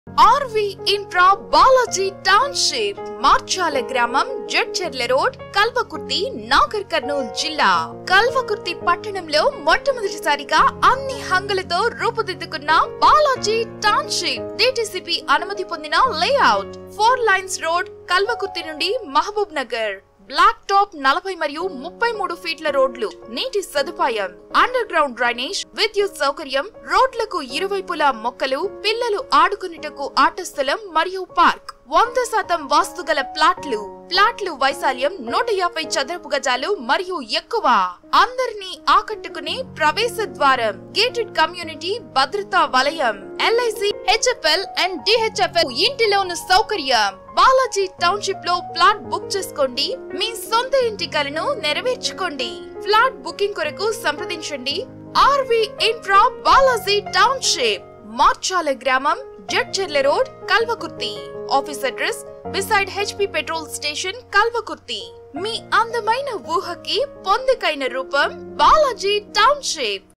RV infra Balaji township Marchala గ్రామం Jadcherla road Kalwakurthy Nagarkurnool జిల్లా కల్వకుర్తి పట్టణంలో మొట్టమొదటిసారిగా అన్ని హంగులతో రూపుదిద్దుకున్న బాలాజీ టౌన్షిప్ డిటిసిపి అనుమతి పొందిన layout four lines road Kalwakurthy నుండి మహబూబ్ నగర్ బ్లాక్ టాప్ నలభై మరియు ముప్పై మూడు ఫీట్ల రోడ్లు నీటి సదుపాయం అండర్ గ్రౌండ్ డ్రైనేజ్ విద్యుత్ సౌకర్యం రోడ్లకు ఇరువైపులా మొక్కలు పిల్లలు ఆడుకునేటకు ఆట స్థలం మరియు పార్క్ వంద శాతం వాస్తు గల ప్లాట్లు ప్లాట్లు వైశాల్యం నూట యాభై చదరపు గజాలు మరియు ఎక్కువ అందరినీ ఆకట్టుకునే ప్రవేశ ద్వారం గేటెడ్ కమ్యూనిటీ భద్రతా వలయం ఎల్ఐసి హెచ్ఎఫ్ఎల్ అండ్ డిహెచ్ఎఫ్ఎల్ ఇంటిలోను సౌకర్యం బాలాజీ టౌన్షిప్ లో ప్లాట్ బుక్ చేసుకోండి మీ సొంత ఇంటి కలను నెరవేర్చుకోండి ఫ్లాట్ బుకింగ్ కొరకు సంప్రదించండి RV infra Balaji township Marchala గ్రామం Jadcherla road Kalwakurthy office address beside HP petrol station Kalwakurthy మీ అందమైన ఊహకి పొందికైన రూపం బాలాజీ టౌన్షిప్